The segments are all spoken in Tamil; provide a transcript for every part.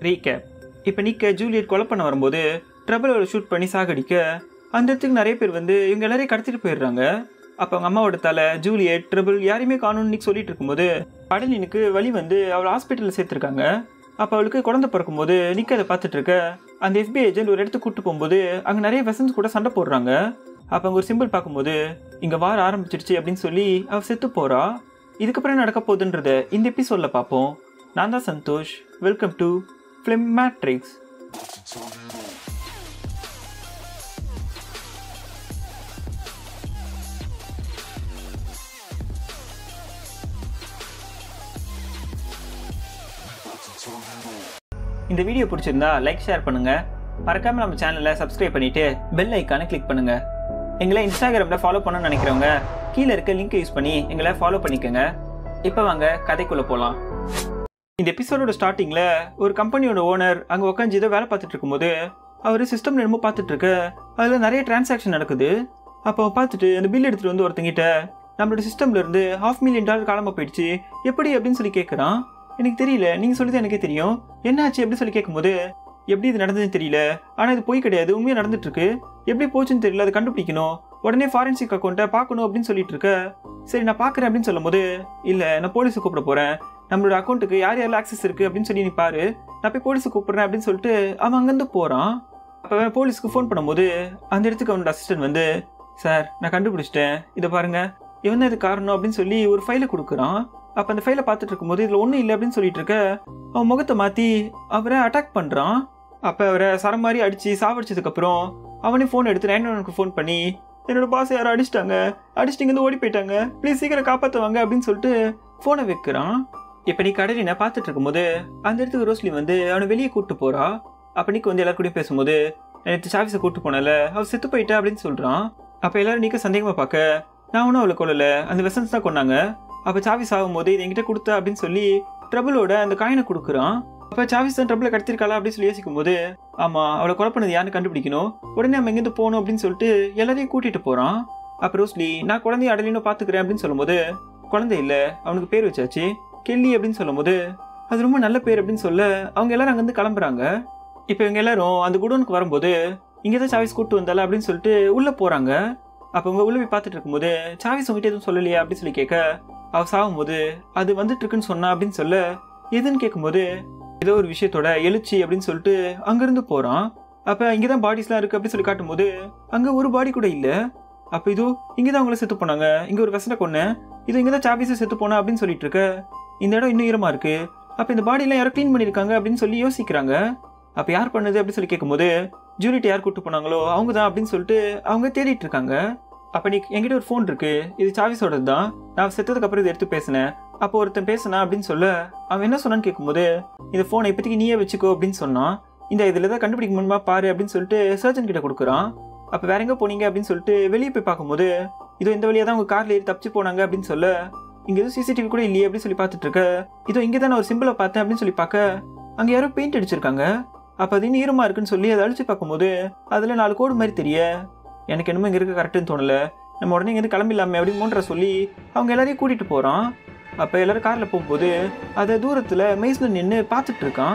ரீகேப் இப்போ நிக்க ஜூலியட் கொலை பண்ண வரும்போது ட்ரபிளோட ஷூட் பண்ணி சாகடிக்க அந்த இடத்துக்கு நிறைய பேர் வந்து இவங்க எல்லாரையும் கடத்திட்டு போயிடுறாங்க அப்போ அவங்க அம்மாவோட தலை ஜூலியட் ட்ரபிள் யாரையுமே காணும்னு நிக் சொல்லிட்டு இருக்கும்போது படலினுக்கு வழி வந்து அவளை ஹாஸ்பிட்டலில் சேர்த்துருக்காங்க அப்போ அவளுக்கு குழந்தை பிறக்கும்போது நிக்க அதை பார்த்துட்டு இருக்க அந்த எஃபிஐ ஏஜென்ட் ஒரு இடத்துக்கு கூட்டு போகும்போது அங்கே நிறைய வெசன்ஸ் கூட சண்டை போடுறாங்க அப்போ அங்கே ஒரு சிம்பிள் பார்க்கும்போது இங்கே வார ஆரம்பிச்சிடுச்சு அப்படின்னு சொல்லி அவள் செத்து போறா இதுக்கப்புறம் என்ன நடக்க போகுதுன்றத இந்த எபிசோடில் பார்ப்போம் நான் தான் Santhosh welcome to film matrix இந்த வீடியோ பிடிச்சிருந்தா லைக் ஷேர் பண்ணுங்க மறக்காம நம்ம சேனலை சப்ஸ்கிரைப் பண்ணிட்டு பெல் ஐக்கானை கிளிக் பண்ணுங்க எங்களை இன்ஸ்டாகிராமில் ஃபாலோ பண்ணணும்னு நினைக்கிறவங்க கீழே இருக்க லிங்க் யூஸ் பண்ணி எங்களை ஃபாலோ பண்ணிக்கோங்க இப்போ வாங்க கதைக்குள்ளே போகலாம் இந்த எபிசோடோட ஸ்டார்டிங்கில் ஒரு கம்பெனியோட ஓனர் அங்கே உட்காந்து ஏதோ வேலை பார்த்துட்டு இருக்கும்போது அவர் சிஸ்டம் என்னமோ பார்த்துட்டு இருக்க அதில் நிறைய டிரான்சாக்ஷன் நடக்குது அப்போ பார்த்துட்டு அந்த பில் எடுத்துகிட்டு வந்து ஒருத்தங்கிட்ட நம்மளோட சிஸ்டம்ல இருந்து ஹாஃப் மில்லியன் டாலர் காலமாக போயிடுச்சு எப்படி அப்படின்னு சொல்லி கேட்குறான் எனக்கு தெரியல நீங்கள் சொல்லி எனக்கே தெரியும் என்னாச்சு அப்படின்னு சொல்லி கேட்கும்போது எப்படி இது நடந்ததுன்னு தெரியல ஆனால் இது போய் கிடையாது உண்மையாக நடந்துட்டு இருக்கு எப்படி போச்சுன்னு தெரியல அதை கண்டுபிடிக்கணும் உடனே ஃபாரன்சிக் அக்கௌண்ட்டை பார்க்கணும் அப்படின்னு சொல்லிட்டு இருக்க சரி நான் பார்க்குறேன் அப்படின்னு சொல்லும்போது இல்லை நான் போலீஸை கூப்பிட போகிறேன் நம்மளோட அக்கௌண்ட்டுக்கு யார் யாரெல்லாம் ஆக்சஸ் இருக்குது அப்படின்னு சொல்லி நீ பாரு நான் போய் போலீஸை கூப்பிட்றேன் அப்படின்னு சொல்லிட்டு அவன் அங்கேருந்து போகிறான் அப்போ அவன் போலீஸ்க்கு ஃபோன் பண்ணும்போது அந்த இடத்துக்கு அவனோட அசிஸ்டன்ட் வந்து சார் நான் கண்டுபிடிச்சிட்டேன் இதை பாருங்க இவன் தான் இது காரணம் அப்படின்னு சொல்லி ஒரு ஃபைலை கொடுக்குறான் அப்போ அந்த ஃபைலை பார்த்துட்டு இருக்கும்போது இதில் ஒன்றும் இல்லை அப்படின்னு சொல்லிட்டு இருக்க அவன் முகத்தை மாற்றி அவரை அட்டாக் பண்ணுறான் அப்போ அவரை சரம் மாதிரி அடித்து சாவடிச்சதுக்கப்புறம் அவனே ஃபோன் எடுத்து நைன் ஒனுக்கு ஃபோன் பண்ணி என்னோட பாஸ் யாரும் அடிச்சிட்டாங்க அடிச்சிட்டு இங்கேருந்து ஓடி போயிட்டாங்க ப்ளீஸ் சீக்கிரம் காப்பாற்றுவாங்க அப்படின்னு சொல்லிட்டு ஃபோனை வைக்கிறான் இப்போ நீ கடலினை பார்த்துட்டு இருக்கும்போது அந்த இடத்துக்கு ரோஸ்லி வந்து அவனை வெளியே கூப்பிட்டு போறா அப்போ நீக்கு வந்து எல்லாரும் கூடயும் பேசும்போது நேற்று சாவிஸை கூப்பிட்டு போனல அவள் செத்து போயிட்டா அப்படின்னு சொல்கிறான் அப்போ எல்லாரும் நீக்க சந்தேகமாக பார்க்க நான் ஒன்றும் அவளை கொள்ளல அந்த வெசன்ஸ் தான் கொண்டாங்க அப்போ சாவிஸ் ஆகும்போது இதை என்கிட்ட கொடுத்தா அப்படின்னு சொல்லி ட்ரபிளோட அந்த காயினை கொடுக்குறான் அப்போ சாவிஸ் தான் ட்ரபிளை கடத்திருக்காளா அப்படின்னு சொல்லி யோசிக்கும் போது ஆமாம் அவளை கொலை பண்ணது யாருன்னு கண்டுபிடிக்கணும் உடனே நம்ம எங்கேருந்து போகணும் அப்படின்னு சொல்லிட்டு எல்லாரையும் கூட்டிட்டு போகிறான் அப்போ ரோஸ்லி நான் குழந்தைய அடலினோ பார்த்துக்கிறேன் அப்படின்னு சொல்லும்போது குழந்தை இல்லை அவனுக்கு பேர் வச்சாச்சு கெல்லி அப்படின்னு சொல்லும்போது அது ரொம்ப நல்ல பேர் அப்படின்னு சொல்ல அவங்க எல்லாரும் அங்கேருந்து கிளம்புறாங்க இப்போ இவங்க எல்லாரும் அந்த குடோனுக்கு வரும்போது இங்கே தான் சாவிஸ் கூட்டு வந்தால அப்படின்னு சொல்லிட்டு உள்ளே போகிறாங்க அப்போ அவங்க உள்ள போய் பார்த்துட்டு இருக்கும்போது சாவிஸ் உங்ககிட்ட எதுவும் சொல்லலையா அப்படின்னு சொல்லி கேட்க அவ சாகும்போது அது வந்துட்டு இருக்குன்னு சொன்னா அப்படின்னு சொல்ல எதுன்னு கேட்கும்போது ஏதோ ஒரு விஷயத்தோட எழுச்சி அப்படின்னு சொல்லிட்டு அங்கேருந்து போகிறான் அப்போ இங்கே தான் பாடிஸ்லாம் இருக்குது அப்படின்னு சொல்லி காட்டும்போது அங்கே ஒரு பாடி கூட இல்லை அப்போ இதோ இங்கே தான் அவங்கள செத்து போனாங்க இங்கே ஒரு வெசனை கொன்னேன் இது இங்கே தான் சாபிஸை செத்து போனா அப்படின்னு சொல்லிட்டு இருக்க இந்த இடம் இன்னும் ஈரமாக இருக்கு அப்போ இந்த பாடியெல்லாம் யாரோ க்ளீன் பண்ணியிருக்காங்க அப்படின்னு சொல்லி யோசிக்கிறாங்க அப்போ யார் பண்ணது அப்படின்னு சொல்லி கேட்கும்போது ஜூலிட் யார் கூட்டு போனாங்களோ அவங்க தான் அப்படின்னு சொல்லிட்டு அவங்க தேடிட்டு இருக்காங்க அப்போ நீ என்கிட்ட ஒரு ஃபோன் இருக்கு இது சாவிஸோடது தான் நான் செத்ததுக்கு அப்புறம் இதை எடுத்து பேசினேன் அப்போ ஒருத்தன் பேசினா அப்படின்னு சொல்ல அவன் என்ன சொன்னான்னு கேட்கும்போது இந்த ஃபோனை இப்போதைக்கு நீயே வச்சுக்கோ அப்படின்னு சொன்னான் இந்த இதில் தான் கண்டுபிடிக்க முடியுமா பாரு அப்படின்னு சொல்லிட்டு சர்ஜன் கிட்ட கொடுக்குறான் அப்போ வேற எங்கே போனீங்க அப்படின்னு சொல்லிட்டு வெளியே போய் பார்க்கும்போது இதோ இந்த வழியாக தான் உங்க கார்ல ஏறி தப்பிச்சு போனாங்க அப்படின்னு சொல்ல இங்க எதுவும் சிசிடிவி கூட இல்லையே அப்படின்னு சொல்லி பார்த்துட்டு இருக்க இதோ இங்கே தான் நான் ஒரு சிம்பிளை பார்த்தேன் அப்படின்னு சொல்லி பார்க்க அங்க யாரோ பெயிண்ட் அடிச்சிருக்காங்க அப்போ அது இன்னும் ஈரமா இருக்குன்னு சொல்லி அதை அழிச்சு பார்க்கும்போது அதுல நாலு கோடு மாதிரி தெரிய எனக்கு என்னமோ இங்க இருக்க கரெக்டுன்னு தோணல நம்ம உடனே இங்கேருந்து கிளம்பிடலாமே அப்படின்னு மூன்ற சொல்லி அவங்க எல்லாரையும் கூட்டிட்டு போறான் அப்போ எல்லாரும் கார்ல போகும்போது அதை தூரத்துல மெய்ஸ்ல நின்று பார்த்துட்டு இருக்கான்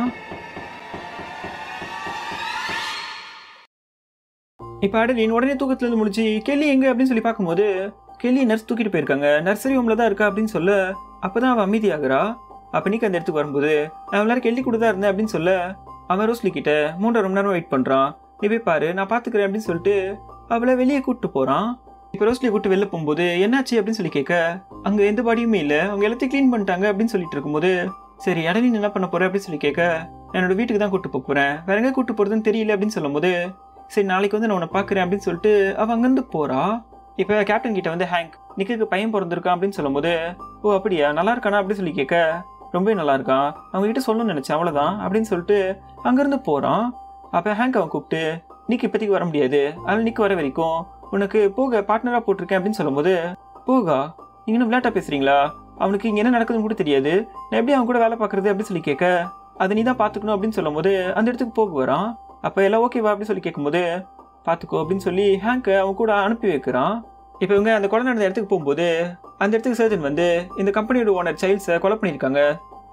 இப்போ அடலின் உடனே தூக்கத்துலேருந்து முடிச்சு கெல்லி எங்க அப்படின்னு சொல்லி பார்க்கும்போது கெல்லி நர்ஸ் தூக்கிட்டு போயிருக்காங்க நர்சரி ஹோமில் தான் இருக்கா அப்படின்னு சொல்ல அப்போ தான் அவள் அமைதியாகிறா அப்போ நீக்கு அந்த இடத்துக்கு வரும்போது நான் எல்லாரும் கெல்லி கூட தான் இருந்தேன் அப்படின்னு சொல்ல அவன் ரோஸ்லி கிட்ட மூன்றரை மணி நேரம் வெயிட் பண்ணுறான் நீ போய் பாரு நான் பார்த்துக்கிறேன் அப்படின்னு சொல்லிட்டு அவளை வெளியே கூப்பிட்டு போகிறான் இப்போ ரோஸ்லி கூப்பிட்டு வெளில போகும்போது என்னாச்சு அப்படின்னு சொல்லி கேட்க அங்கே எந்த பாடியுமே இல்லை அவங்க எல்லாத்தையும் க்ளீன் பண்ணிட்டாங்க அப்படின்னு சொல்லிட்டு இருக்கும்போது சரி அடலின் என்ன பண்ண போற அப்படின்னு சொல்லி கேட்க என்னோட வீட்டுக்கு தான் கூட்டு போக போகிறேன் வேற எங்கே கூட்டு போகிறதுன்னு தெரியல அப்படின்னு சொல்லும்போது சரி நாளைக்கு வந்து நான் உன்னை பார்க்குறேன் அப்படின்னு சொல்லிட்டு அவள் அங்கேருந்து போகிறா இப்போ கேப்டன் கிட்ட வந்து ஹேங்க் நிக்குக்கு பையன் பிறந்திருக்கான் அப்படின்னு சொல்லும்போது ஓ அப்படியா நல்லா இருக்கானா அப்படின்னு சொல்லி கேட்க ரொம்பவே நல்லா இருக்கான் அவங்க கிட்ட சொல்லணும்னு நினச்சேன் அவ்வளோதான் அப்படின்னு சொல்லிட்டு அங்கேருந்து போகிறான் அப்போ ஹேங்க் அவன் கூப்பிட்டு நிக்கு இப்போதைக்கு வர முடியாது அதனால் நிக்கு வர வரைக்கும் உனக்கு போக பார்ட்னராக போட்டிருக்கேன் அப்படின்னு சொல்லும்போது போகா நீங்கள் இன்னும் விளையாட்டா பேசுகிறீங்களா அவனுக்கு இங்கே என்ன நடக்குதுன்னு கூட தெரியாது நான் எப்படி அவன் கூட வேலை பார்க்குறது அப்படின்னு சொல்லி கேட்க அதை நீ தான் பார்த்துக்கணும் அப்படின்னு சொல்லும்போது அந்த இடத்துக்கு போக வரான் அப்போ எல்லாம் ஓகேவா அப்படின்னு சொல்லி கேட்கும்போது பார்த்துக்கோ அப்படின்னு சொல்லி ஹேங்கை அவன் கூட அனுப்பி வைக்கிறான் இப்போ இவங்க அந்த கொலை நடந்த இடத்துக்கு போகும்போது அந்த இடத்துக்கு சர்ஜன் வந்து இந்த கம்பெனியோட ஓனர் சைல்ட்ஸை கொலை பண்ணியிருக்காங்க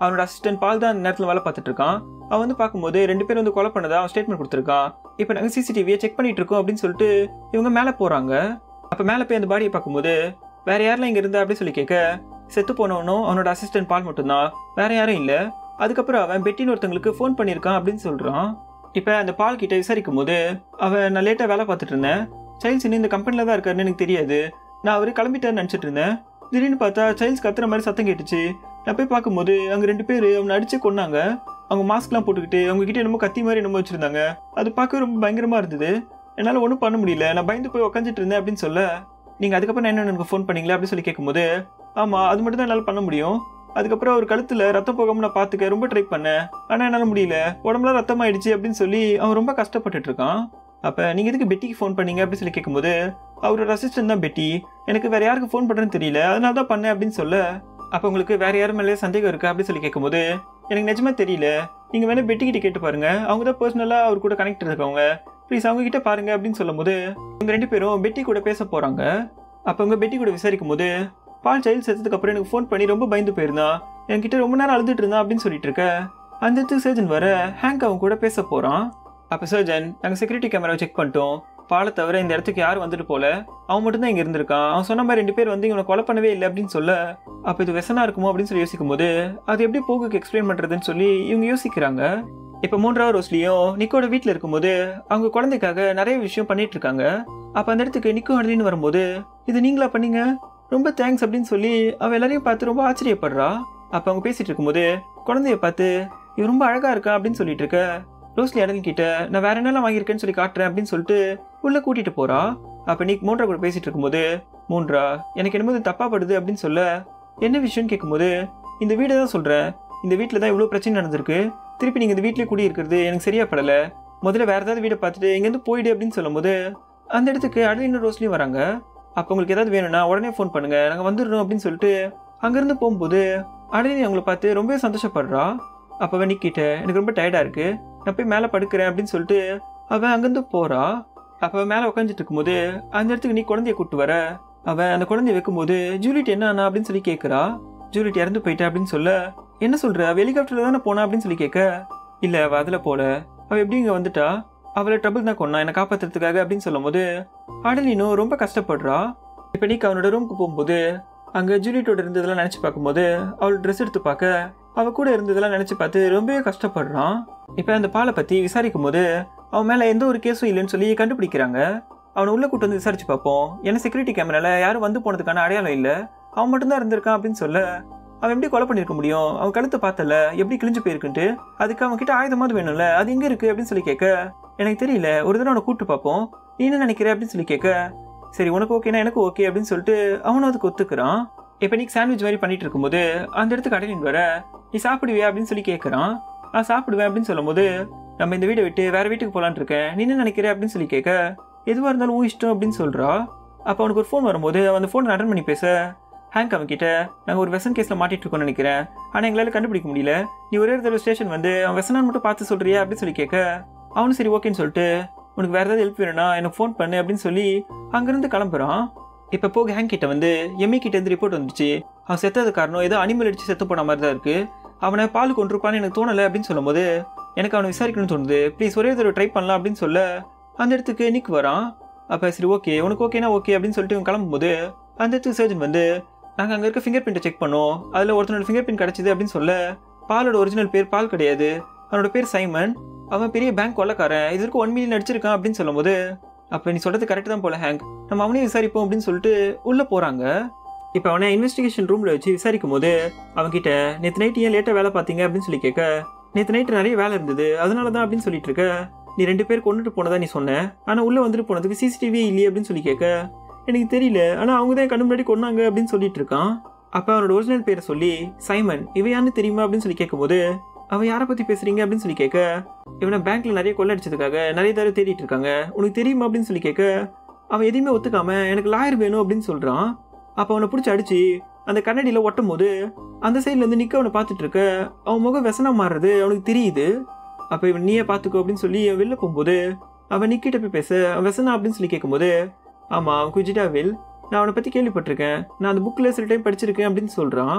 அவனோட அசிஸ்டன்ட் பால் தான் அந்த நேரத்தில் வேலை பார்த்துட்டு இருக்கான் அவன் வந்து பார்க்கும்போது ரெண்டு பேரும் வந்து கொலை பண்ணதா அவன் ஸ்டேட்மெண்ட் கொடுத்துருக்கான் இப்போ நாங்கள் சிசிடிவியை செக் பண்ணிட்டு இருக்கோம் அப்படின்னு சொல்லிட்டு இவங்க மேலே போகிறாங்க அப்போ மேலே போய் அந்த பாடியை பார்க்கும்போது வேற யாரெல்லாம் இங்கே இருந்தா அப்படின்னு சொல்லி கேட்க செத்து போனவனும் அவனோட அசிஸ்டன்ட் பால் மட்டும்தான் வேற யாரும் இல்லை அதுக்கப்புறம் அவன் பெட்டின்னு ஒருத்தங்களுக்கு ஃபோன் பண்ணியிருக்கான் அப்படின்னு சொல்கிறான் இப்போ அந்த பால் கிட்ட விசாரிக்கும் போது அவன் நான் லேட்டாக வேலை பார்த்துட்டு இருந்தேன் சைல்ஸ் இன்னும் இந்த கம்பெனியில் தான் இருக்காருன்னு எனக்கு தெரியாது நான் அவர் கிளம்பிட்டாருன்னு நினச்சிட்டு இருந்தேன் திடீர்னு பார்த்தா சைல்ஸ் கத்துற மாதிரி சத்தம் கேட்டுச்சு நான் போய் பார்க்கும்போது அங்கே ரெண்டு பேர் அவனை அடிச்சு கொன்னாங்க அவங்க மாஸ்க்லாம் போட்டுக்கிட்டு அவங்க கிட்ட என்னமோ கத்தி மாதிரி என்னமோ வச்சிருந்தாங்க அது பார்க்க ரொம்ப பயங்கரமா இருந்தது என்னால் ஒன்றும் பண்ண முடியல நான் பயந்து போய் உக்காந்துட்டு இருந்தேன் அப்படின்னு சொல்ல நீங்கள் அதுக்கப்புறம் என்ன எனக்கு ஃபோன் பண்ணீங்களா அப்படின்னு சொல்லி கேட்கும்போது ஆமாம் அது மட்டும் தான் என்னால் பண்ண முடியும் அதுக்கப்புறம் அவர் கழுத்தில் ரத்தம் போகாம நான் பார்த்துக்க ரொம்ப ட்ரை பண்ணேன் ஆனால் என்னால் முடியல உடம்புலாம் ரத்தம் ஆயிடுச்சு அப்படின்னு சொல்லி அவன் ரொம்ப கஷ்டப்பட்டுட்டு இருக்கான் அப்போ நீங்கள் எதுக்கு பெட்டிக்கு ஃபோன் பண்ணீங்க அப்படின்னு சொல்லி கேட்கும்போது அவரோட அசிஸ்டன்ட் தான் பெட்டி எனக்கு வேற யாருக்கு ஃபோன் பண்ணுறேன்னு தெரியல அதனால தான் பண்ணேன் அப்படின்னு சொல்ல அப்போ உங்களுக்கு வேற யாரும் மேலே சந்தேகம் இருக்கா அப்படின்னு சொல்லி கேட்கும்போது எனக்கு நிஜமா தெரியல நீங்கள் வேணா பெட்டி கிட்ட கேட்டு பாருங்க அவங்க தான் பர்சனலாக அவர் கூட கனெக்ட் இருக்கவங்க ப்ளீஸ் அவங்க கிட்ட பாருங்க அப்படின்னு சொல்லும்போது இவங்க ரெண்டு பேரும் பெட்டி கூட பேச போறாங்க அப்போ அவங்க பெட்டி கூட விசாரிக்கும் போது பால் சைல்டு செத்ததுக்கு அப்புறம் எனக்கு ஃபோன் பண்ணி ரொம்ப பயந்து போயிருந்தான் என்கிட்ட ரொம்ப நேரம் அழுதுட்டு இருந்தான் அப்படின்னு சொல்லிட்டு இருக்க அந்த இடத்துக்கு சர்ஜன் வர ஹேங்க் அவன் கூட பேச போறான் அப்போ சர்ஜன் நாங்கள் செக்யூரிட்டி கேமராவை செக் பண்ணிட்டோம் பாலை தவிர இந்த இடத்துக்கு யாரும் வந்துட்டு போல அவன் மட்டும் தான் இங்கே இருந்திருக்கான் அவன் சொன்ன மாதிரி ரெண்டு பேர் வந்து இவனை கொலை பண்ணவே இல்லை அப்படின்னு சொல்ல அப்போ இது வெசனா இருக்குமோ அப்படின்னு சொல்லி யோசிக்கும் போது அது எப்படி போகுக்கு எக்ஸ்பிளைன் பண்ணுறதுன்னு சொல்லி இவங்க யோசிக்கிறாங்க இப்போ மூன்றாவது ரோஸ்லியும் நிக்கோட வீட்டில் இருக்கும்போது அவங்க குழந்தைக்காக நிறைய விஷயம் பண்ணிட்டு இருக்காங்க அப்போ அந்த இடத்துக்கு நிக்கோ அடலின்னு வரும்போது இது நீங்களா பண்ணீங்க ரொம்ப தேங்க்ஸ் அப்படின்னு சொல்லி அவ எல்லாரையும் பார்த்து ரொம்ப ஆச்சரியப்படுறா அப்போ அவங்க பேசிட்டு இருக்கும்போது குழந்தைய பார்த்து இவன் ரொம்ப அழகா இருக்கா அப்படின்னு சொல்லிட்டு இருக்க ரோஸ்லி அடல் கிட்ட நான் வேற என்னெல்லாம் வாங்கியிருக்கேன்னு சொல்லி காட்டுறேன் அப்படின்னு சொல்லிட்டு உள்ள கூட்டிட்டு போறா அப்போ நீ மூன்றா கூட பேசிட்டு இருக்கும்போது மூன்றா எனக்கு என்னமோ இது தப்பா படுது அப்படின்னு சொல்ல என்ன விஷயம்னு கேட்கும்போது இந்த வீடை தான் சொல்றேன் இந்த வீட்டில் தான் இவ்வளோ பிரச்சனை நடந்திருக்கு திருப்பி நீங்கள் இந்த வீட்டிலே குடி இருக்கிறது எனக்கு சரியா படலை முதல்ல வேற ஏதாவது வீடை பார்த்துட்டு இங்கேருந்து போயிடு அப்படின்னு சொல்லும்போது அந்த இடத்துக்கு அடலின ரோஸ்லியும் வராங்க அப்போ உங்களுக்கு ஏதாவது வேணும்னா உடனே ஃபோன் பண்ணுங்க நாங்கள் வந்துடுறோம் அப்படின்னு சொல்லிட்டு அங்கேருந்து போகும்போது அடலினி அவங்கள பார்த்து ரொம்பவே சந்தோஷப்படுறா அப்போ அவன் நிக்கிட்ட எனக்கு ரொம்ப டயர்டாக இருக்கு நான் போய் மேலே படுக்கிறேன் அப்படின்னு சொல்லிட்டு அவன் அங்கேருந்து போறா அப்போ அவன் மேலே உட்காந்துட்டு இருக்கும்போது அந்த இடத்துக்கு நீ குழந்தைய கூட்டு வர அவன் அந்த குழந்தைய வைக்கும்போது ஜூலிட் என்ன ஆனா அப்படின்னு சொல்லி கேட்குறா ஜூலிட் இறந்து போயிட்டா அப்படின்னு சொல்ல என்ன சொல்ற அவ ஹெலிகாப்டர்ல தானே போனா அப்படின்னு சொல்லி கேட்க இல்ல அவ அதுல போல அவ எப்படி இங்க வந்துட்டா அவளை ட்ரபிள் தான் கொண்டா என்னை காப்பாத்துறதுக்காக அப்படின்னு சொல்லும்போது அடலினும் ரொம்ப கஷ்டப்படுறா இப்போ நீக்கு அவனோட ரூமுக்கு போகும்போது அங்க ஜூலியட்டோட இருந்ததெல்லாம் நினைச்சு பார்க்கும்போது அவள் ட்ரெஸ் எடுத்து பார்க்க அவ கூட இருந்ததெல்லாம் நினைச்சு பார்த்து ரொம்பவே கஷ்டப்படுறான் இப்போ அந்த பாலை பத்தி விசாரிக்கும் போது அவன் மேல எந்த ஒரு கேஸும் இல்லைன்னு சொல்லி கண்டுபிடிக்கிறாங்க அவனை உள்ள கூட்டு வந்து விசாரிச்சு பார்ப்போம் ஏன்னா செக்யூரிட்டி கேமரால யாரும் வந்து போனதுக்கான அடையாளம் இல்லை அவன் மட்டும்தான் இருந்திருக்கான் அப்படின்னு சொல்ல அவன் எப்படி கொலை பண்ணிருக்க முடியும் அவன் கழுத்தை பார்த்தல எப்படி கிழிஞ்சு போயிருக்குன்ட்டு அதுக்கு அவன் கிட்ட ஆயுதமாவது வேணும்ல அது எங்க இருக்கு அப்படின்னு சொல்லி கேட்க எனக்கு தெரியல ஒரு தடவை அவனை கூப்பிட்டு பார்ப்போம் நீ என்ன நினைக்கிற அப்படின்னு சொல்லி கேட்க சரி உனக்கு ஓகேனா எனக்கு ஓகே அப்படின்னு சொல்லிட்டு அவனும் அதுக்கு ஒத்துக்கிறான் இப்போ நீ சாண்ட்விச் மாதிரி பண்ணிட்டு இருக்கும்போது அந்த இடத்துக்கு அடையின் வர நீ சாப்பிடுவியா அப்படின்னு சொல்லி கேட்குறான் நான் சாப்பிடுவேன் அப்படின்னு சொல்லும்போது நம்ம இந்த வீடை விட்டு வேற வீட்டுக்கு போலான்னு இருக்கேன் நீ என்ன நினைக்கிற அப்படின்னு சொல்லி கேட்க எதுவாக இருந்தாலும் உன் இஷ்டம் அப்படின்னு சொல்றா அப்போ அவனுக்கு ஒரு ஃபோன் வரும்போது அவன் அந்த ஃபோனை அட்டன் பண்ணி பேச ஹேங்க் அவன் கிட்ட நாங்கள் ஒரு வெசன் கேஸில் மாட்டிட்டு இருக்கோம்னு நினைக்கிறேன் ஆனால் எங்களால் கண்டுபிடிக்க முடியல நீ ஒரே ஒரு தடவை ஸ்டேஷன் வந்து அவன் வெசனான்னு மட்டும் பார்த்து சொல்றியா அப்படின்னு சொல்லி கேட்க அவனும் சரி ஓகேன்னு சொல்லிட்டு உனக்கு வேற ஏதாவது ஹெல்ப் வேணும்னா எனக்கு ஃபோன் பண்ணு அப்படின்னு சொல்லி அங்கேருந்து கிளம்புறான் இப்போ போக ஹேங்க் கிட்ட வந்து எம்இ கிட்ட இருந்து ரிப்போர்ட் வந்துச்சு அவன் செத்தது காரணம் ஏதோ அனிமல் அடிச்சு செத்து போன மாதிரி தான் இருக்கு அவனை பால் கொண்டிருப்பான்னு எனக்கு தோணலை அப்படின்னு சொல்லும்போது எனக்கு அவனை விசாரிக்கணும்னு தோணுது ப்ளீஸ் ஒரே தடவை ட்ரை பண்ணலாம் அப்படின்னு சொல்ல அந்த இடத்துக்கு நிக் வரான் அப்போ சரி ஓகே உனக்கு ஓகேனா ஓகே அப்படின்னு சொல்லிட்டு இவன் கிளம்பும்போது அந்த இடத்துக்கு சர்ஜன் வந்து நாங்கள் அங்கே இருக்க ஃபிங்கர் பிரிண்ட்டை செக் பண்ணோம் அதில் ஒருத்தனோட ஃபிங்கர் பிரிண்ட் கிடச்சிது அப்படின்னு சொல்ல பாலோட ஒரிஜினல் பேர் பால் கிடையாது அவனோட பேர் சைமன் அவன் பெரிய பேங்க் கொள்ளக்காரன் இது வரைக்கும் ஒன் மில்லியன் அடிச்சிருக்கான் அப்படின்னு சொல்லும்போது அப்போ நீ சொல்கிறது கரெக்ட் தான் போல ஹேங்க் நம்ம அவனையும் விசாரிப்போம் அப்படின்னு சொல்லிட்டு உள்ளே போகிறாங்க இப்போ அவனை இன்வெஸ்டிகேஷன் ரூமில் வச்சு விசாரிக்கும் போது அவன்கிட்ட நேற்று நைட் ஏன் லேட்டாக வேலை பார்த்தீங்க அப்படின்னு சொல்லி கேட்க நேற்று நைட்டு நிறைய வேலை இருந்தது அதனால தான் அப்படின்னு சொல்லிட்டு இருக்க நீ ரெண்டு பேர் கொண்டுட்டு போனதா நீ சொன்ன ஆனால் உள்ளே வந்துட்டு போனதுக்கு சிசிடிவி இல்லையே அப்படின்னு சொல்லி கேட்க எனக்கு தெரியல ஆனால் அவங்க தான் கண்ணு முன்னாடி கொன்னாங்க அப்படின்னு சொல்லிட்டு இருக்கான் அப்போ அவனோட ஒரிஜினல் பேரை சொல்லி சைமன் இவன் யாருன்னு தெரியுமா அப்படின்னு சொல்லி கேட்கும்போது அவன் யாரை பற்றி பேசுறீங்க அப்படின்னு சொல்லி கேட்க இவனை பேங்க்ல நிறைய கொள்ளடிச்சதுக்காக நிறைய தடவை தேடிட்டு இருக்காங்க உனக்கு தெரியுமா அப்படின்னு சொல்லி கேட்க அவன் எதையுமே ஒத்துக்காம எனக்கு லாயர் வேணும் அப்படின்னு சொல்றான் அப்போ அவனை பிடிச்சி அடிச்சு அந்த கண்ணாடியில் ஒட்டும் போது அந்த சைட்ல இருந்து நிக்க அவனை பார்த்துட்டு இருக்க அவன் முகம் வெசனா மாறுறது அவனுக்கு தெரியுது அப்போ இவன் நீயே பார்த்துக்கோ அப்படின்னு சொல்லி அவன் வெளில போகும்போது அவன் நிக்கிட்ட போய் பேச அவன் வெசனா அப்படின்னு சொல்லி கேட்கும்போது ஆமா அவன் குஜிடாவில் நான் அவனை பற்றி கேள்விப்பட்டிருக்கேன் நான் அந்த புக்கில் சில டைம் படிச்சிருக்கேன் அப்படின்னு சொல்கிறான்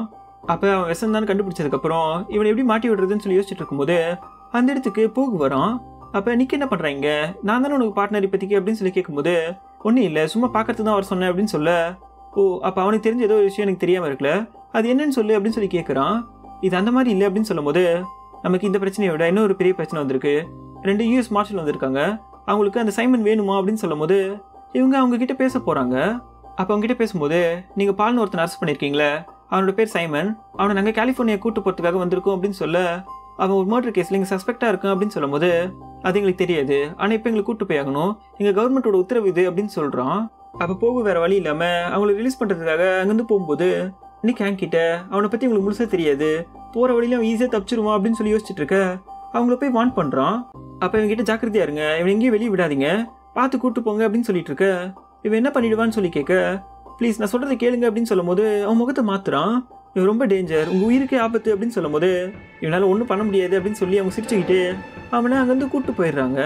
அப்போ அவன் விஷம் தான் கண்டுபிடிச்சதுக்கப்புறம் இவனை எப்படி மாட்டி விடுறதுன்னு சொல்லி யோசிச்சுட்டு இருக்கும்போது அந்த இடத்துக்கு போகு வரான் அப்போ நிக்க என்ன பண்ணுறாங்க நான் தானே உனக்கு பார்ட்னர் இப்போதைக்கு அப்படின்னு சொல்லி கேட்கும்போது ஒன்றும் இல்லை சும்மா பார்க்கறது தான் வர சொன்னேன் அப்படின்னு சொல்ல ஓ அப்போ அவனுக்கு தெரிஞ்ச ஏதோ ஒரு விஷயம் எனக்கு தெரியாமல் இருக்குல்ல அது என்னன்னு சொல்லு அப்படின்னு சொல்லி கேட்குறான் இது அந்த மாதிரி இல்லை அப்படின்னு சொல்லும்போது நமக்கு இந்த பிரச்சனையை விட இன்னொரு பெரிய பிரச்சனை வந்திருக்கு ரெண்டு யூஎஸ் மார்ஷல் வந்திருக்காங்க அவங்களுக்கு அந்த சைமன் வேணுமா அப்படின்னு சொல்லும்போது இவங்க அவங்க கிட்ட பேச போகிறாங்க அப்போ அவங்க கிட்ட பேசும்போது நீங்கள் பால்னு ஒருத்தன் அரெஸ்ட் பண்ணியிருக்கீங்களே அவனோட பேர் சைமன் அவனை நாங்கள் கலிஃபோர்னியா கூட்டு போகிறதுக்காக வந்திருக்கோம் அப்படின்னு சொல்ல அவன் ஒரு மர்டர் கேஸில் இங்கே சஸ்பெக்டாக இருக்கான் அப்படின்னு சொல்லும்போது அது எங்களுக்கு தெரியாது ஆனால் இப்போ எங்களுக்கு கூட்டு போய் ஆகணும் எங்கள் கவர்மெண்ட்டோட உத்தரவு இது அப்படின்னு சொல்கிறான் அப்போ போக வேற வழி இல்லாமல் அவங்கள ரிலீஸ் பண்ணுறதுக்காக அங்கேருந்து போகும்போது இன்னைக்கு ஹேங் கிட்ட அவனை பற்றி உங்களுக்கு முழுசாக தெரியாது போகிற வழியில அவன் ஈஸியாக தப்பிச்சிருவான் அப்படின்னு சொல்லி யோசிச்சுட்டு இருக்க அவங்கள போய் வான் பண்ணுறான் அப்போ இவங்கிட்ட ஜாக்கிரதையா இருங்க இவன் எங்கேயும் வெளியே விடாதீங்க பார்த்து கூட்டு போங்க அப்படின்னு சொல்லிட்டு இருக்க இவன் என்ன பண்ணிடுவான்னு சொல்லி கேட்க ப்ளீஸ் நான் சொல்கிறத கேளுங்க அப்படின்னு சொல்லும்போது அவன் முகத்தை மாத்துறான் இவன் ரொம்ப டேஞ்சர் உங்கள் உயிருக்கே ஆபத்து அப்படின்னு சொல்லும்போது இவனால் ஒன்றும் பண்ண முடியாது அப்படின்னு சொல்லி அவங்க சிரிச்சுக்கிட்டு அவனை அங்கேருந்து கூட்டு போயிடுறாங்க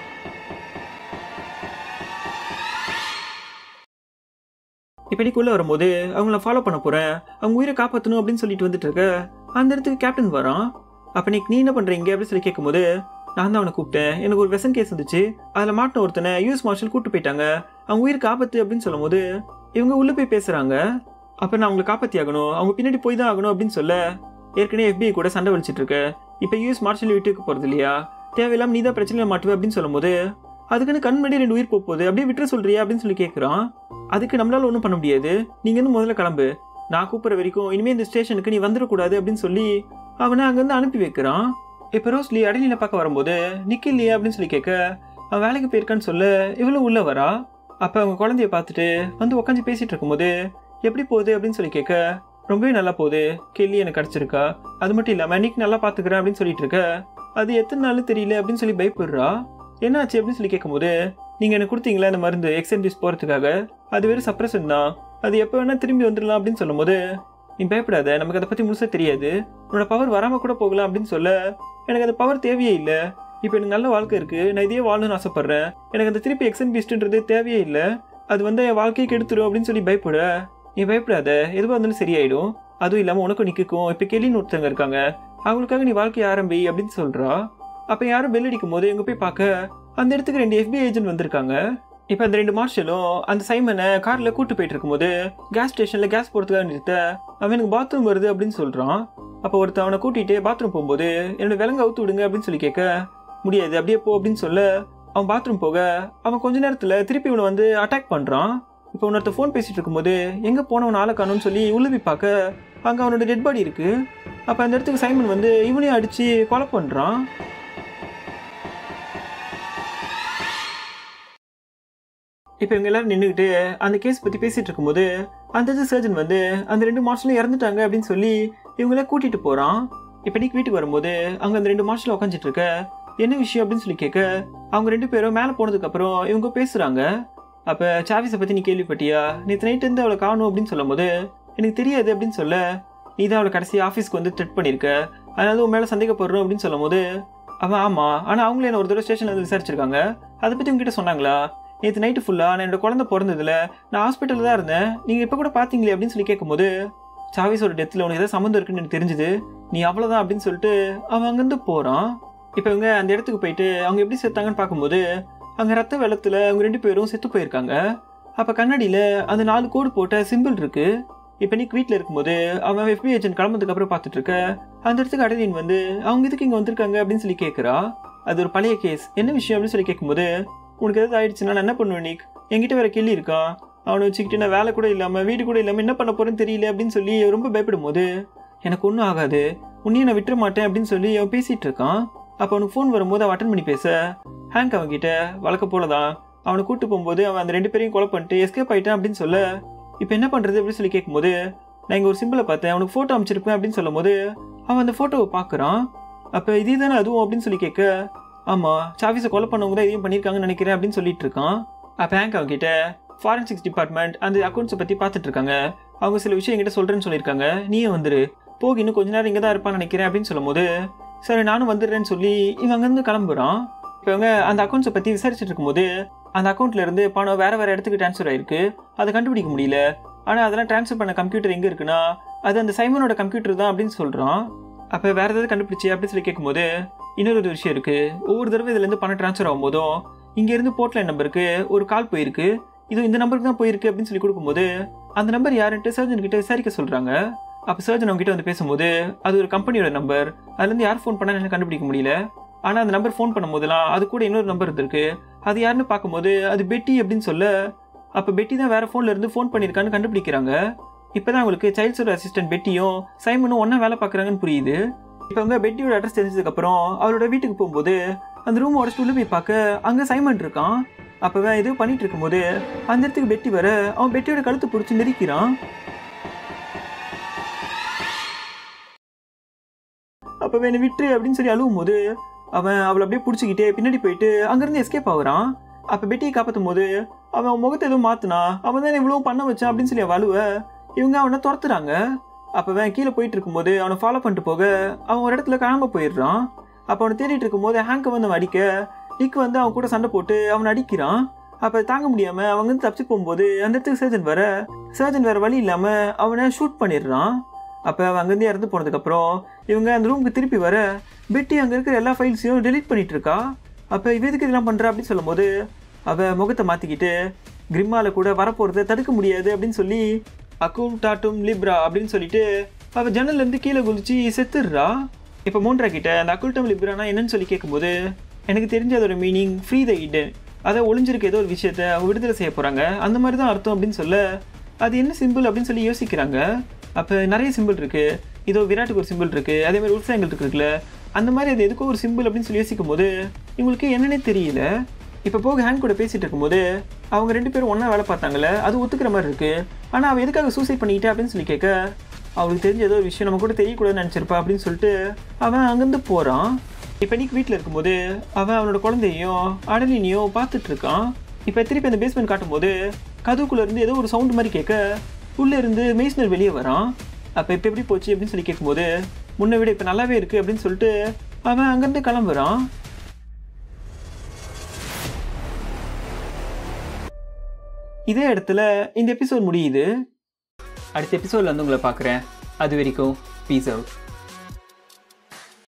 இப்படிக்குள்ளே வரும்போது அவங்கள ஃபாலோ பண்ண போகிறேன் அவங்க உயிரை காப்பாற்றணும் அப்படின்னு சொல்லிட்டு வந்துட்டு இருக்க அந்த இடத்துக்கு கேப்டன் வரான் அப்போ நீ நீ என்ன பண்ணுறீங்க அப்படின்னு சொல்லி கேட்கும்போது நான் தான் அவனை கூப்பிட்டேன் எனக்கு ஒரு வெசன் கேஸ் வந்துச்சு அதில் மாட்டின ஒருத்தனை யூஎஸ் மார்ஷல் கூட்டு போயிட்டாங்க அவங்க உயிருக்கு ஆபத்து அப்படின்னு சொல்லும்போது இவங்க உள்ளே போய் பேசுகிறாங்க அப்போ நான் அவங்களை காப்பாற்றி ஆகணும் அவங்க பின்னாடி போய் தான் ஆகணும் அப்படின்னு சொல்ல ஏற்கனவே FBI கூட சண்டை வலிச்சிட்டு இருக்க இப்போ யூஎஸ் மார்ஷல் வீட்டுக்கு போகிறது இல்லையா தேவையில்லாம நீ தான் பிரச்சனையில் மாட்டுவே அப்படின்னு சொல்லும்போது அதுக்குன்னு கண் முன்னாடி ரெண்டு உயிர் போக போகுது அப்படியே விட்டுற சொல்றியா அப்படின்னு சொல்லி கேட்குறான் அதுக்கு நம்மளால ஒன்றும் பண்ண முடியாது நீங்க இருந்து முதல்ல கிளம்பு நான் கூப்பிட்ற வரைக்கும் இனிமே இந்த ஸ்டேஷனுக்கு நீ வந்துடக்கூடாது அப்படின்னு சொல்லி அவனை அங்கேருந்து அனுப்பி வைக்கிறான் இப்போ ரோஸ்லி அடலியில பார்க்க வரும்போது நிக்க இல்லையா அப்படின்னு சொல்லி கேட்க அவன் வேலைக்கு போயிருக்கான்னு சொல்ல இவளும் உள்ள வரா அப்போ அவங்க குழந்தைய பார்த்துட்டு வந்து உட்காந்து பேசிட்டு இருக்கும்போது எப்படி போகுது அப்படின்னு சொல்லி கேட்க ரொம்பவே நல்லா போகுது கேள்வி எனக்கு கிடச்சிருக்கா அது மட்டும் இல்லாமல் இன்னைக்கு நல்லா பார்த்துக்கிறேன் அப்படின்னு சொல்லிட்டு இருக்க அது எத்தனை நாள் தெரியல அப்படின்னு சொல்லி பயப்படுறா என்னாச்சு அப்படின்னு சொல்லி கேட்கும்போது நீங்கள் எனக்கு கொடுத்தீங்களா இந்த மருந்து எக்ஸென்டிஸ் போகிறதுக்காக அது வெறும் சப்ரஷன் தான் அது எப்போ வேணால் திரும்பி வந்துடலாம் அப்படின்னு சொல்லும்போது நீ பயப்படாத நமக்கு அதை பற்றி முழுசாக தெரியாது உன்னோட பவர் வராமல் கூட போகலாம் அப்படின்னு சொல்ல எனக்கு அந்த பவர் தேவையே இல்லை இப்போ எனக்கு நல்ல வாழ்க்கை இருக்குது நான் இதே வாழணும்னு ஆசைப்பட்றேன் எனக்கு அந்த திருப்பி எக்ஸன் பீஸ்ட்ன்றது தேவையே இல்லை அது வந்து என் வாழ்க்கையை கெடுத்துரும் அப்படின்னு சொல்லி பயப்பட நீ பயப்படாத எதுவாக இருந்தாலும் சரியாயிடும் அதுவும் இல்லாமல் உனக்கும் நிற்கும் இப்போ கெலின்னு ஒருத்தவங்க இருக்காங்க அவங்களுக்காக நீ வாழ்க்கையை ஆரம்பி அப்படின்னு சொல்கிறா அப்போ யாரும் பெல் அடிக்கும் போது எங்கே போய் பார்க்க அந்த இடத்துக்கு ரெண்டு FBI ஏஜென்ட் வந்திருக்காங்க இப்போ அந்த ரெண்டு மார்ஷலும் அந்த சைமனை காரில் கூட்டு போயிட்டு இருக்கும்போது கேஸ் ஸ்டேஷனில் கேஸ் போகிறதுக்காக நிறுத்த அவன் எனக்கு பாத்ரூம் வருது அப்படின்னு சொல்கிறான் அப்போ ஒருத்தன் அவனை கூட்டிகிட்டு பாத்ரூம் போகும்போது என்னோட விலங்கு அவுத்து விடுங்க அப்படின்னு சொல்லி கேட்க முடியாது அப்படியே போ அப்படின்னு சொல்ல அவன் பாத்ரூம் போக அவன் கொஞ்ச நேரத்தில் திருப்பி இவனை வந்து அட்டாக் பண்ணுறான் இப்போ இன்னொருத்த ஃபோன் பேசிட்டு இருக்கும்போது எங்கே போனவன் ஆளை காணும்னு சொல்லி உள்ள போய் பார்க்க அங்கே அவனோட டெட் பாடி இருக்கு அப்போ அந்த இடத்துக்கு சைமன் வந்து இவனையும் அடித்து கொலை பண்ணுறான் இப்போ இவங்க எல்லாரும் நின்றுக்கிட்டு அந்த கேஸ் பற்றி பேசிட்டு இருக்கும்போது அந்த இது சர்ஜன் வந்து அந்த ரெண்டு மார்ஷலும் இறந்துட்டாங்க அப்படின்னு சொல்லி இவங்கள கூட்டிட்டு போகிறான் இப்போ நீக்கு வீட்டுக்கு வரும்போது அங்கே அந்த ரெண்டு மார்ஷல் உட்காந்துட்டு இருக்க என்ன விஷயம் அப்படின்னு சொல்லி கேட்க அவங்க ரெண்டு பேரும் மேலே போனதுக்கப்புறம் இவங்க பேசுகிறாங்க அப்போ சாவிஸை பற்றி நீ கேள்விப்பட்டியா நேற்று நைட்டு இருந்து அவளை காணும் அப்படின்னு சொல்லும்போது எனக்கு தெரியாது அப்படின்னு சொல்ல நீ தான் அவளை கடைசி ஆஃபீஸ்க்கு வந்து த்ரெட் பண்ணியிருக்க அதனால உன் மேலே சந்தேகப்படுறோம் அப்படின்னு சொல்லும்போது அவன் ஆமாம் ஆனால் அவங்களே என்ன ஒரு தடவை ஸ்டேஷனில் வந்து விசாரிச்சிருக்காங்க அதை பற்றி உங்ககிட்ட சொன்னாங்களா நேற்று நைட்டு ஃபுல்லாக நான் என்னோட குழந்தை பிறந்ததுல நான் ஹாஸ்பிட்டலில் தான் இருந்தேன் நீங்கள் இப்போ கூட பார்த்தீங்களே அப்படின்னு சொல்லி கேட்கும்போது சாவிஸோட டெத்தில் உனக்கு ஏதாவது சம்மந்தம் இருக்குன்னு எனக்கு தெரிஞ்சுது நீ அவ்வளோதான் அப்படின்னு சொல்லிட்டு அவன் அங்கேருந்து போகிறான் இப்போ இவங்க அந்த இடத்துக்கு போயிட்டு அவங்க எப்படி செத்தாங்கன்னு பார்க்கும்போது அங்கே ரத்த வெள்ளத்தில் அவங்க ரெண்டு பேரும் செத்து போயிருக்காங்க அப்போ கண்ணாடியில் அந்த நாலு கோடு போட்ட சிம்பிள் இருக்கு இப்போ நீ வீட்டில் இருக்கும்போது அவன் FBI ஏஜென்ட் கிளம்புறதுக்கு அப்புறம் பார்த்துட்டு இருக்க அந்த இடத்துக்கு அடலின் வந்து அவங்க இதுக்கு இங்கே வந்திருக்காங்க அப்படின்னு சொல்லி கேட்குறா அது ஒரு பழைய கேஸ் என்ன விஷயம் அப்படின்னு சொல்லி கேட்கும்போது உனக்கு ஏதாவது ஆயிடுச்சுன்னா நான் என்ன பண்ணுவேன் நிக் என்கிட்ட வேற கேள்வி இருக்கான் அவனை வச்சுக்கிட்டு நான் வேலை கூட இல்லாமல் வீடு கூட இல்லாமல் என்ன பண்ண போறேன்னு தெரியல அப்படின்னு சொல்லி ரொம்ப பயப்படும் போது எனக்கு ஒன்றும் ஆகாது உன்னையும் நான் விட்டுற மாட்டேன் அப்படின்னு சொல்லி அவன் பேசிட்டு இருக்கான் அப்போ அவனுக்கு ஃபோன் வரும்போது அவன் அட்டன் பண்ணி பேச ஹேங்க் அவன்கிட்ட வழக்க போல தான் அவனை கூட்டு போகும்போது அவன் அந்த ரெண்டு பேரையும் கொலை பண்ணிட்டு எஸ்கேப் ஆயிட்டான் அப்படின்னு சொல்ல இப்போ என்ன பண்ணுறது அப்படின்னு சொல்லி கேட்கும்போது நான் இங்கே ஒரு சிம்பிளை பார்த்தேன் அவனுக்கு ஃபோட்டோ அமைச்சிருப்பேன் அப்படின்னு சொல்லும்போது அவன் அந்த ஃபோட்டோவை பார்க்குறான் அப்போ இதே தானே அதுவும் அப்படின்னு சொல்லி கேட்க ஆமாம் சாவிஸை கொலை பண்ணவங்க தான் இதையும் பண்ணியிருக்காங்கன்னு நினைக்கிறேன் அப்படின்னு சொல்லிட்டு இருக்கான் அப்போ ஹேங்க் அவன்கிட்ட ஃபாரன்சிக்ஸ் டிபார்ட்மெண்ட் அந்த அக்கௌண்ட்ஸை பற்றி பார்த்துட்டு இருக்காங்க அவங்க சில விஷயம் என்கிட்ட சொல்கிறேன்னு சொல்லியிருக்காங்க நீயே வந்துரு போக இன்னும் கொஞ்ச நேரம் இங்கே தான் இருப்பான்னு நினைக்கிறேன் அப்படின்னு சொல்லும்போது சரி நானும் வந்துடுறேன்னு சொல்லி இவன் அங்கேருந்து கிளம்புறான் இப்போ இவங்க அந்த அக்கௌண்ட்ஸை பற்றி விசாரிச்சுட்டு இருக்கும்போது அந்த அக்கௌண்ட்ல இருந்து பணம் வேற வேற இடத்துக்கு ட்ரான்ஸ்ஃபர் ஆயிருக்கு அதை கண்டுபிடிக்க முடியல ஆனால் அதெல்லாம் ட்ரான்ஸ்ஃபர் பண்ண கம்ப்யூட்டர் எங்கே இருக்குன்னா அது அந்த சைமனோட கம்ப்யூட்டர் தான் அப்படின்னு சொல்கிறான் அப்போ வேற ஏதாவது கண்டுபிடிச்சி அப்படின்னு சொல்லி கேட்கும்போது இன்னொரு ஒரு விஷயம் இருக்குது ஒவ்வொரு தடவை இதுலேருந்து பணம் ட்ரான்ஸ்ஃபர் ஆகும்போதும் இங்கேருந்து போர்ட்லைன் நம்பருக்கு ஒரு கால் போயிருக்கு இது இந்த நம்பருக்கு தான் போயிருக்கு அப்படின்னு சொல்லி கொடுக்கும்போது அந்த நம்பர் யாருன்ட்டு சர்ஜன் கிட்ட விசாரிக்க சொல்கிறாங்க அப்போ சர்ஜன் அவங்க கிட்ட வந்து பேசும்போது அது ஒரு கம்பெனியோட நம்பர் அதுலேருந்து யார் ஃபோன் பண்ணான்னு எனக்கு கண்டுபிடிக்க முடியல ஆனால் அந்த நம்பர் ஃபோன் பண்ணும்போதெல்லாம் அது கூட இன்னொரு நம்பர் இருந்திருக்கு அது யாருன்னு பார்க்கும்போது அது பெட்டி அப்படின்னு சொல்ல அப்போ பெட்டி தான் வேற ஃபோன்ல இருந்து ஃபோன் பண்ணியிருக்கான்னு கண்டுபிடிக்கிறாங்க இப்போதான் அவங்களுக்கு சைல்ட்ஸோட அசிஸ்டன்ட் பெட்டியும் சைமனும் ஒன்றா வேலை பார்க்குறாங்கன்னு புரியுது இப்போ அவங்க பெட்டியோட அட்ரஸ் தெரிஞ்சதுக்கப்புறம் அவளோட வீட்டுக்கு போகும்போது அந்த ரூம் உடச்சிட்டு உள்ள போய் பார்க்க அங்கே சைமன் இருக்கான் அப்போவே இது பண்ணிட்டு இருக்கும்போது அந்த இடத்துக்கு பெட்டி வர அவன் பெட்டியோட கழுத்து பிடிச்சி நெரிக்கிறான் அப்போ என்னை விட்டுரு அப்படின்னு சொல்லி அழுவும் போது அவன் அவளை அப்படியே பிடிச்சிக்கிட்டே பின்னாடி போயிட்டு அங்கேருந்து எஸ்கேப் ஆகுறான் அப்போ பெட்டியை காப்பாற்றும் போது அவன் முகத்தை எதுவும் மாற்றினா அவன் தான் இவ்வளோ பண்ண வச்சான் அப்படின்னு சொல்லி அவ அழுவ இவங்க அவனை துரத்துறாங்க அப்போ அவன் கீழே போயிட்டு இருக்கும்போது அவனை ஃபாலோ பண்ணிட்டு போக அவன் ஒரு இடத்துல காணாம போயிடுறான் அப்போ அவனை தேடிட்டு இருக்கும்போது ஹேங்கை வந்து அவன் அடிக்க நிக் வந்து அவன் கூட சண்டை போட்டு அவனை அடிக்கிறான் அப்போ தாங்க முடியாம அவங்க வந்து தப்பிச்சு போகும்போது அந்த இடத்துக்கு சர்ஜன் வர சர்ஜன் வேற வழி இல்லாம அவனை ஷூட் பண்ணிடுறான் அப்போ அவன் அங்கேருந்து இறந்து போனதுக்கப்புறம் இவங்க அந்த ரூமுக்கு திருப்பி வர பெட்டி அங்கே இருக்கிற எல்லா ஃபைல்ஸையும் டெலீட் பண்ணிட்டு இருக்கா அப்போ இவ எதுக்கு இதெல்லாம் பண்ணுறா அப்படின்னு சொல்லும்போது அவள் முகத்தை மாற்றிக்கிட்டு கிரிம்மால கூட வரப்போகிறத தடுக்க முடியாது அப்படின்னு சொல்லி அக்கும் டாட்டும் லிப்ரா அப்படின்னு சொல்லிட்டு அவள் ஜன்னல்லேருந்து கீழே குதிச்சு செத்துடுறா இப்போ மூன்றா கிட்ட அந்த அக்குல்டம் லிப்ரானா என்னன்னு சொல்லி கேட்கும்போது எனக்கு தெரிஞ்ச அதோட மீனிங் ஃப்ரீ த இடன் அதை ஒளிஞ்சிருக்க ஏதோ ஒரு விஷயத்த அவங்க விடுதலை செய்ய போகிறாங்க அந்த மாதிரி தான் அர்த்தம் அப்படின்னு சொல்ல அது என்ன சிம்பிள் அப்படின்னு சொல்லி யோசிக்கிறாங்க அப்போ நிறைய சிம்பிள் இருக்குது இதோ விராட்டுக்கு ஒரு சிம்பிள் இருக்குது அதே மாதிரி உற்சாகங்கள் இருக்குல்ல அந்த மாதிரி அது எதுக்கோ ஒரு சிம்பிள் அப்படின்னு சொல்லி யோசிக்கும் போது இவங்களுக்கு என்னன்னே தெரியல இப்போ போக ஹேண்ட் கூட பேசிட்டு இருக்கும்போது அவங்க ரெண்டு பேரும் ஒன்றா வேலை பார்த்தாங்கல்ல அது ஒத்துக்கிற மாதிரி இருக்கு ஆனால் அவள் எதுக்காக சூசைட் பண்ணிக்கிட்டா அப்படின்னு சொல்லி கேட்க அவளுக்கு தெரிஞ்ச ஏதோ ஒரு விஷயம் நம்ம கூட தெரியக்கூடாதுன்னு நினச்சிருப்பா அப்படின்னு சொல்லிட்டு அவன் அங்கேருந்து போகிறான் இப்போ நீக்கு வீட்டில் இருக்கும்போது அவன் அவனோட குழந்தையும் அடலினியும் பார்த்துட்டு இருக்கான் இப்போ திருப்பி அந்த பேஸ்மெண்ட் காட்டும்போது கதவுக்குள்ள இருந்து ஏதோ ஒரு சவுண்ட் மாதிரி கேட்க உள்ளே இருந்து மெய்ஸ்னர் வெளியே வரான் அப்போ இப்போ எப்படி போச்சு அப்படின்னு சொல்லி கேட்கும்போது முன்னை விட இப்போ நல்லாவே இருக்குது அப்படின்னு சொல்லிட்டு அவன் அங்கேருந்து கிளம்புறான் இதே இடத்துல இந்த எபிசோட் முடியுது அடுத்த எபிசோடில் வந்து உங்களை பார்க்குறேன் அது வரைக்கும் பீஸ் அவுட்